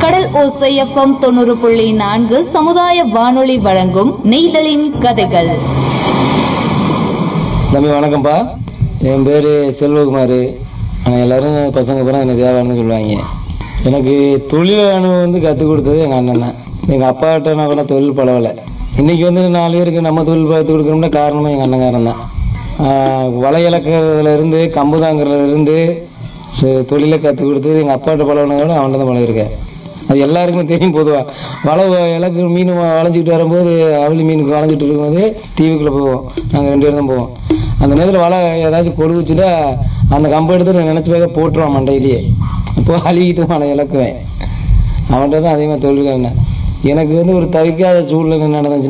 கடல் ஓசை எஃப்எம் தொண்ணூறு புள்ளி நான்கு சமுதாய வானொலி வழங்கும் நெய்தலின் கதைகள் தம்பி வணக்கம்ப்பா என் பேர் செல்வகுமார் ஆனால் எல்லாரும் பசங்க பூரா என்ன தேவான்னு சொல்லுவாங்க எனக்கு தொழில் அனுபவம் வந்து கற்றுக் கொடுத்தது எங்கள் அண்ணன் தான் எங்கள் அப்பாட்ட நான் கூட தொழில் பழவலை இன்றைக்கி வந்து நாலு பேருக்கு நம்ம தொழில் பார்த்து கொடுக்குறோம்னா காரணமே எங்கள் அண்ணங்காரன் தான் ஆஹ் வலை இழக்கிறதுலேருந்து கம்பு தாங்கிறதுலேருந்து தொழிலை கற்றுக் கொடுத்தது எங்கள் அப்பாட்ட பழகினோட அவன்கிட்ட தான் பழகிருக்கேன் அது எல்லாருக்குமே தெரியும் பொதுவாக வலை இலக்கு மீன் வ- வளைஞ்சிக்கிட்டு வரும்போது அவளி மீனுக்கு வளைஞ்சிட்டு இருக்கும்போது தீவுக்குள்ளே போவோம் நாங்கள் ரெண்டு பேரும் தான் போவோம் அந்த நேரத்தில் வலை ஏதாச்சும் கொடுச்சுட்டா அந்த கம்பை எடுத்து நான் நினச்சி பார்க்க போட்டுருவான் மண்டையிலேயே அப்போ அழுகிட்டு தான் வலை இழக்குவேன் அவன்கிட்ட தான் அதிகமாக தொழில்காரன் எனக்கு வந்து ஒரு தவிக்காத சூழ்நிலை நடந்துச்சு